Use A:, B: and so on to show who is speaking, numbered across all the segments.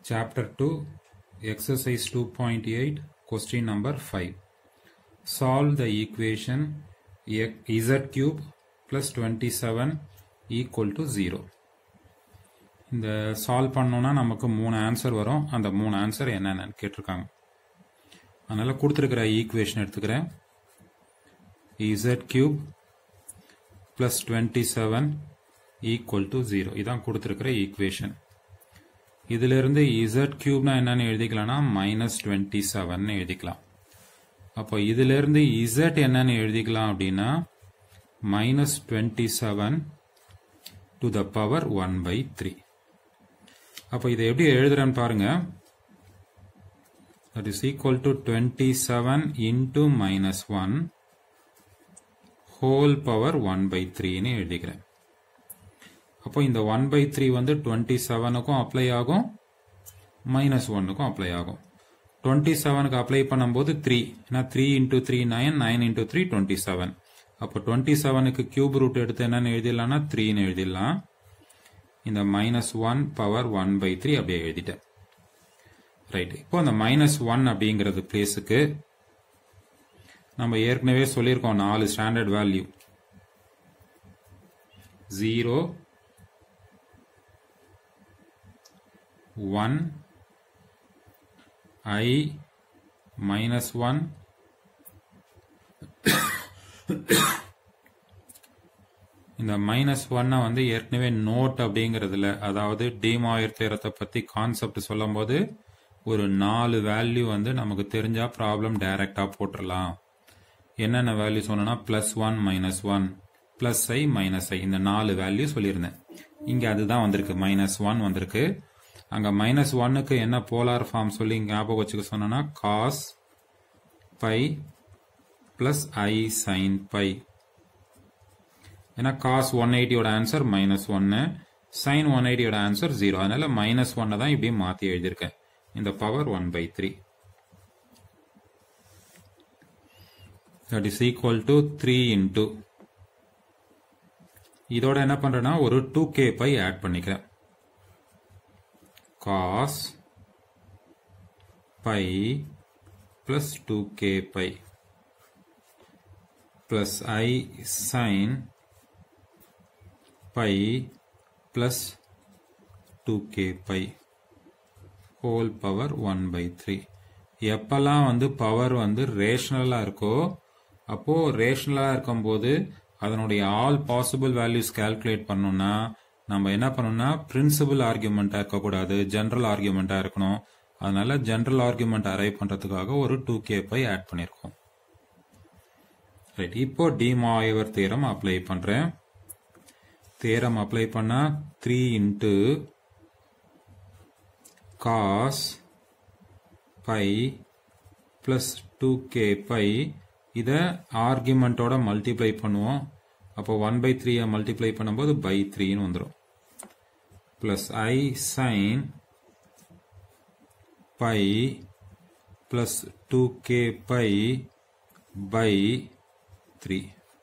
A: Chapter 2, Exercise 2.8, Question number 5. Solve the equation x- z cube plus 27 equal to 0. இந்த solve பண்ணோம்னா நமக்கு மூணு answer வரும் அந்த மூணு ஆன்சர் என்னென்னு கேட்டிருக்காங்க அதனால கொடுத்துருக்கிற ஈக்குவேஷன் எடுத்துக்கிறேன் z cube plus 27 equal to 0 இதான் கொடுத்துருக்கிற ஈக்குவேஷன் இதிலிருந்து z கியூப்னா என்னன்னு எழுதிக்கலாம்னா மைனஸ் டுவெண்ட்டி செவன் எழுதிக்கலாம் அப்போ இதிலிருந்து z என்னன்னு எழுதிக்கலாம் அப்படின்னா minus twenty seven to the power one by three அப்போ இதை எப்படி எழுதுறேன்னு பாருங்க that is equal to twenty seven into minus one whole power one by த்ரீன்னு எழுதிக்கிறேன் அப்போ இந்த ஒன் பை த்ரீ வந்து டுவெண்ட்டி செவனுக்கும் அப்ளை ஆகும் மைனஸ் ஒன்னுக்கும் அப்ளை ஆகும் டுவெண்ட்டி செவனுக்கு அப்ளை பண்ணும்போது த்ரீ ஏன்னா three into three nine nine into three twenty seven அப்போ டுவெண்ட்டி செவனுக்கு கியூப் ரூட் எடுத்து என்னன்னு எழுதிடலாம்னா த்ரீன்னு எழுதிடலாம் இந்த minus one power one by three அப்படியே எழுதிட்டேன் ரைட் இப்போ அந்த மைனஸ் ஒன் அப்படிங்கிறது பிளேஸுக்கு நம்ம ஏற்கனவே சொல்லியிருக்கோம் நாலு standard value zero one I minus one இந்த மைனஸ் ஒன்னை வந்து ஏற்கனவே நோட் அப்படிங்கிறதுல அதாவது டிமாயர் தேரத்தை பத்தி கான்செப்ட் சொல்லும் போது ஒரு நாலு வேல்யூ வந்து நமக்கு தெரிஞ்சா ப்ராப்ளம் டைரக்டா போட்டுடலாம் என்னென்ன வேல்யூ சொன்னா plus one minus one plus I minus I இந்த நாலு வேல்யூ சொல்லியிருந்தேன் இங்க அதுதான் வந்திருக்கு மைனஸ் ஒன் வந்திருக்கு அங்க மைனஸ் ஒன்னுக்கு என்ன போலார் ஃபார்ம் சொல்லி ஞாபகம் வச்சுக்க சொன்னா cos pi plus I sine pi ஏன்னா காஸ் ஒன் எயிட்டியோட ஆன்சர் மைனஸ் ஒன்னு சைன் ஒன் எயிட்டியோட ஆன்சர் ஜீரோ அதனால மைனஸ் ஒன்னை தான் இப்படி மாத்தி எழுதியிருக்கேன் இந்த power one by three that is equal to three into இதோட என்ன பண்றேன்னா ஒரு டூ கே பை ஆட் பண்ணிக்கிறேன் cos pi plus 2k pi plus i sin pi plus 2k pi whole power 1 by 3 எப்பெல்லாம் வந்து பவர் வந்து ரேஷனலா இருக்கோ அப்போ ரேஷனலா இருக்கும்போது அதனுடைய ஆல் பாசிபிள் வேல்யூஸ் கால்குலேட் பண்ணணும்னா நம்ம என்ன பண்ணணும்னா பிரின்சிபல் ஆர்குமெண்டா இருக்கக்கூடாது ஜென்ரல் ஆர்குமெண்டா இருக்கணும் அதனால ஜென்ரல் ஆர்குமெண்ட் அரைவ் பண்றதுக்காக ஒரு டூ கே பை ஆட் பண்ணிருக்கோம் ரைட் இப்போ டிமாயவர் தேரம் அப்ளை பண்றேன் தேரம் அப்ளை பண்ணா three into cos pi plus two K pi இதை ஆர்குமெண்டோட மல்டிப்ளை பண்ணுவோம் அப்போ ஒன் பை த்ரீயை மல்டிப்ளை பண்ணும்போது பை த்ரீன்னு வந்துடும் plus i sin pi plus 2k pi by 3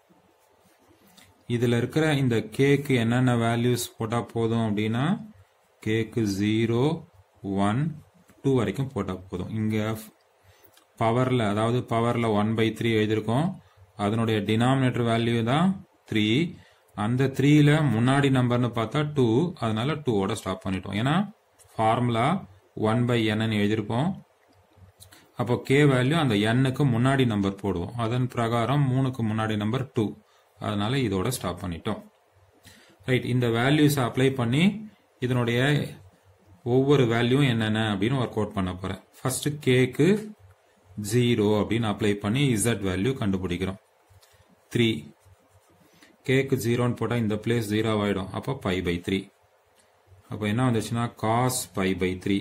A: இதுல இருக்கிற இந்த கேக்கு என்னென்ன வேல்யூஸ் போட்டா போதும் அப்படின்னா கேக்கு ஜீரோ ஒன் டூ வரைக்கும் போட்டா போதும் இங்க பவர்ல அதாவது பவர்ல ஒன் பை த்ரீ எழுதியிருக்கோம் அதனுடைய டினாமினேட்டர் வேல்யூ தான் த்ரீ அந்த த்ரீல முன்னாடி நம்பர்னு பார்த்தா டூ அதனால டூவோட ஸ்டாப் பண்ணிட்டோம் ஏன்னா ஃபார்முலா ஒன் பை என்னு எழுதியிருப்போம் அப்போ கே வேல்யூ அந்த எண்ணுக்கு முன்னாடி நம்பர் போடுவோம் அதன் பிரகாரம் மூணுக்கு முன்னாடி நம்பர் டூ அதனால இதோட ஸ்டாப் பண்ணிட்டோம் ரைட் இந்த வேல்யூஸ் அப்ளை பண்ணி இதனுடைய ஒவ்வொரு வேல்யூ என்னென்ன அப்படின்னு ஒர்க் அவுட் பண்ண போறேன் ஃபர்ஸ்ட் கேக்கு ஜீரோ அப்படின்னு அப்ளை பண்ணி இசட் வேல்யூ கண்டுபிடிக்கிறோம் த்ரீ கேக்கு ஜீரோன்னு போட்டால் இந்த பிளேஸ் ஜீரோ ஆகிடும் அப்போ பை பை த்ரீ அப்போ என்ன வந்துச்சுன்னா cos pi by three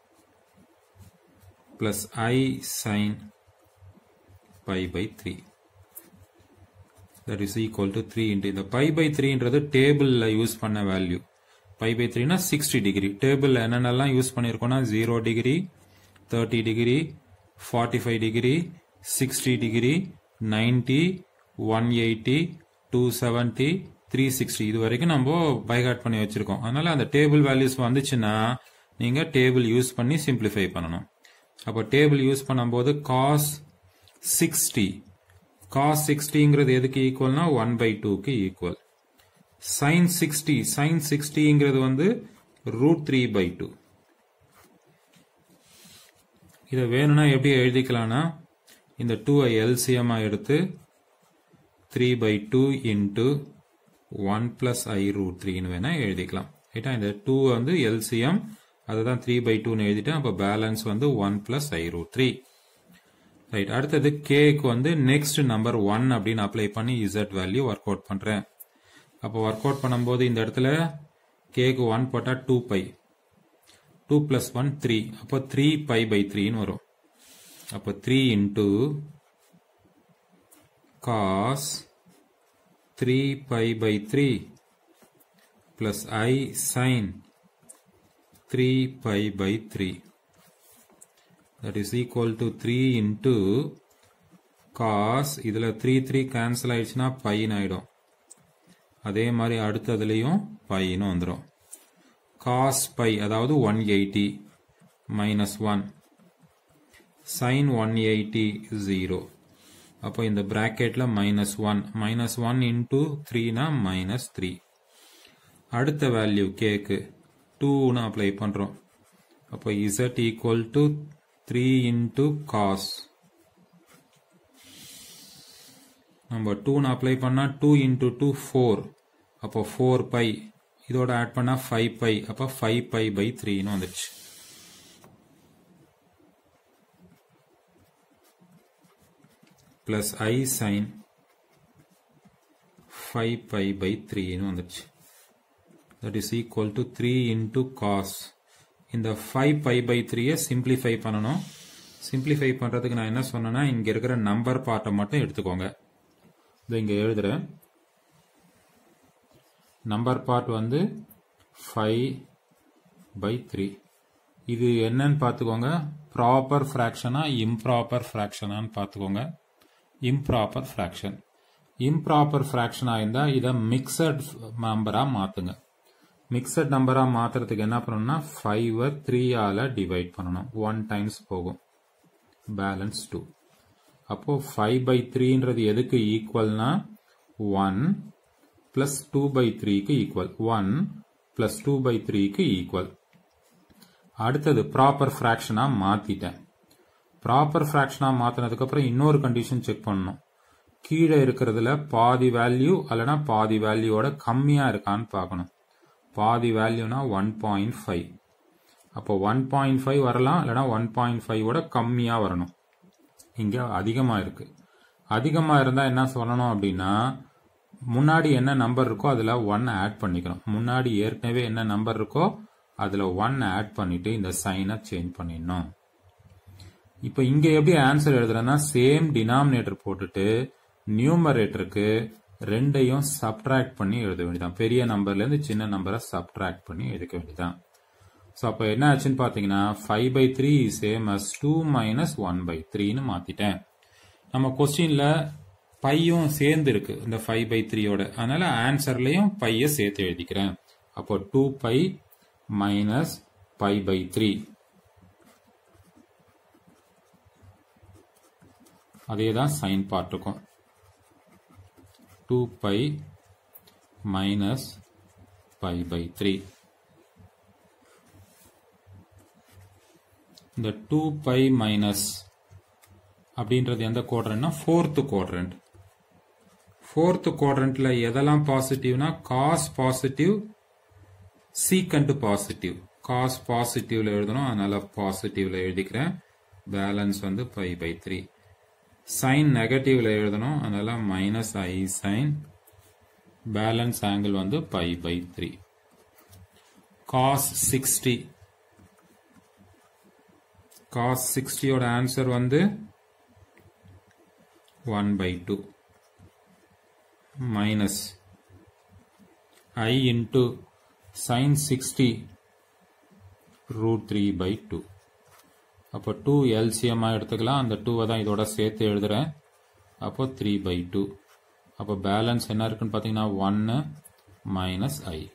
A: plus I sine pi by three that is equal to three into இந்த பை பை த்ரீன்றது டேபிளில் யூஸ் பண்ண வேல்யூ பை பை த்ரீனா சிக்ஸ்டி டிகிரி டேபிளில் என்னென்னலாம் யூஸ் பண்ணியிருக்கோம்னா zero degree thirty degree forty five degree sixty degree ninety one eighty two seventy three sixty இது வரைக்கும் நம்ம பைகாட் பண்ணி வச்சிருக்கோம் அதனால அந்த டேபிள் வேல்யூஸ் வந்துச்சுன்னா நீங்கள் டேபிள் யூஸ் பண்ணி சிம்பிளிஃபை பண்ணணும் அப்போ டேபிள் யூஸ் பண்ணும்போது காஸ் சிக்ஸ்டி காஸ் சிக்ஸ்டிங்கிறது எதுக்கு ஈக்குவல்னா ஒன் பை டூக்கு ஈக்குவல் சைன் சிக்ஸ்டி சைன் சிக்ஸ்டிங்கிறது வந்து ரூட் த்ரீ பை டூ இதை வேணும்னா எப்படி எழுதிக்கலாம்னா இந்த டூவை எல்சிஎம்மாக எடுத்து three by two into one plus I root த்ரீன்னு வேணா எழுதிக்கலாம் ரைட்டா இந்த டூ வந்து எல்சிஎம் அதுதான் த்ரீ பை டூன்னு எழுதிட்டேன் அப்போ பேலன்ஸ் வந்து one plus I root three right அடுத்தது கேக்கு வந்து நெக்ஸ்ட் நம்பர் ஒன் அப்படின்னு அப்ளை பண்ணி இசட் வேல்யூ ஒர்க் அவுட் பண்ணுறேன் அப்போ ஒர்க் அவுட் பண்ணும்போது இந்த இடத்துல கேக்கு ஒன் போட்டால் two by two plus one three அப்போ த்ரீ பை பை த்ரீன்னு வரும் அப்போ three into cos three pi by three plus I sine three pi by three that is equal to 3 into cos இதுல 3 3 cancel ஆயிடுச்சுன்னா பைன்னு ஆயிடும் அதே மாதிரி அடுத்ததுலயும் பைன்னு வந்துடும் cos பை அதாவது 180 மைனஸ் ஒன் sin 180 ஜீரோ அப்போ இந்த பிராக்கெட்ல minus one minus one into த்ரீனா மைனஸ் த்ரீ அடுத்த வேல்யூ கேக்கு டூன்னு அப்ளை பண்றோம் அப்போ Z equal to three into cos நம்ம டூன்னு அப்ளை பண்ணால் டூ இன்டூ டூ ஃபோர் அப்போ ஃபோர் பை இதோட ஆட் பண்ணால் ஃபைவ் பை அப்போ ஃபைவ் பை பை த்ரீன்னு வந்துடுச்சு plus I sine five pi by த்ரீன்னு வந்துடுச்சு that is equal to three into cos இந்த ஃபைவ் பை பை த்ரீயை சிம்பிளிஃபை பண்ணணும் சிம்பிளிஃபை பண்ணுறதுக்கு நான் என்ன சொன்னேன்னா இங்கே இருக்கிற நம்பர் பார்ட்டை மட்டும் எடுத்துக்கோங்க இதை இங்கே எழுதுகிறேன் நம்பர் பார்ட் வந்து ஃபைவ் பை த்ரீ இது என்னன்னு பார்த்துக்கோங்க ப்ராப்பர் ஃப்ராக்ஷனா இம்ப்ராப்பர் ஃப்ராக்ஷனான்னு பார்த்துக்கோங்க இம்ப்ராப்பர் ஃப்ராக்ஷன் இம்ப்ராப்பர் ஃப்ராக்ஷனாக இருந்தால் இதை மிக்சட் நம்பராக மாற்றுங்க மிக்சட் நம்பராக மாற்றுறதுக்கு என்ன பண்ணணும்னா ஃபைவை த்ரீயால் டிவைட் பண்ணணும் ஒன் டைம்ஸ் போகும் பேலன்ஸ் டூ அப்போ ஃபைவ் பை த்ரீன்றது எதுக்கு ஈக்குவல்னா ஒன் பிளஸ் டூ பை த்ரீக்கு equal one plus two by த்ரீக்கு ஈக்குவல் அடுத்தது ப்ராப்பர் ஃப்ராக்ஷனாக மாற்றிட்டேன் ப்ராப்பர் ஃப்ராக்ஷனாக மாற்றினதுக்கப்புறம் இன்னொரு கண்டிஷன் செக் பண்ணணும் கீழே இருக்கிறதுல பாதி வேல்யூ அல்லனா பாதி வேல்யூவோட கம்மியாக இருக்கான்னு பார்க்கணும் பாதி வேல்யூனா ஒன் பாயிண்ட் ஃபைவ் அப்போ ஒன் பாயிண்ட் ஃபைவ் வரலாம் இல்லைனா ஒன் பாயிண்ட் ஃபைவோட கம்மியாக வரணும் இங்கே அதிகமாக இருக்கு அதிகமாக இருந்தால் என்ன சொல்லணும் அப்படின்னா முன்னாடி என்ன நம்பர் இருக்கோ அதில் ஒன் ஆட் பண்ணிக்கணும் முன்னாடி ஏற்கனவே என்ன நம்பர் இருக்கோ அதில் ஒன் ஆட் பண்ணிட்டு இந்த சைனை சேஞ்ச் பண்ணிடணும் இப்போ இங்கே எப்படி ஆன்சர் எழுதுறேன்னா சேம் டினாமினேட்டர் போட்டுட்டு நியூமரேட்டருக்கு ரெண்டையும் சப்ட்ராக்ட் பண்ணி எழுத வேண்டியதான் பெரிய நம்பர்லேருந்து சின்ன நம்பரை சப்ட்ராக்ட் பண்ணி எழுதிக்க வேண்டியதான் ஸோ அப்போ என்ன ஆச்சுன்னு பார்த்தீங்கன்னா five by three same as two minus one by த்ரீன்னு மாற்றிட்டேன் நம்ம கொஸ்டினில் பையும் சேர்ந்து இருக்கு இந்த ஃபைவ் பை த்ரீயோட அதனால ஆன்சர்லையும் பையை சேர்த்து எழுதிக்கிறேன் அப்போ two pi minus pi by three அதே தான் சைன் பார்ட் இருக்கும் two pi minus pi by three இந்த டூ பை மைனஸ் அப்படின்றது எந்த குவாட்ரண்ட்னா ஃபோர்த்து குவாட்ரண்ட் ஃபோர்த்து குவாட்ரண்ட்ல எதெல்லாம் பாசிட்டிவ்னா cos positive secant positive cos பாசிட்டிவ்ல எழுதணும் அதனால பாசிட்டிவ்ல எழுதிக்கிறேன் பேலன்ஸ் வந்து பை பை த்ரீ சைன் நெகட்டிவ்ல எழுதணும் அதனால minus I sine balance angle வந்து pi by three cos sixty cos சிக்ஸ்டியோட ஆன்சர் வந்து one by two minus I into sine sixty root three by two அப்போ டூ எல்சிஎம்மாக எடுத்துக்கலாம் அந்த டூவை தான் இதோட சேர்த்து எழுதுறேன் அப்போ த்ரீ பை டூ அப்போ பேலன்ஸ் என்ன இருக்குன்னு பார்த்தீங்கன்னா ஒன்று மைனஸ் ஐ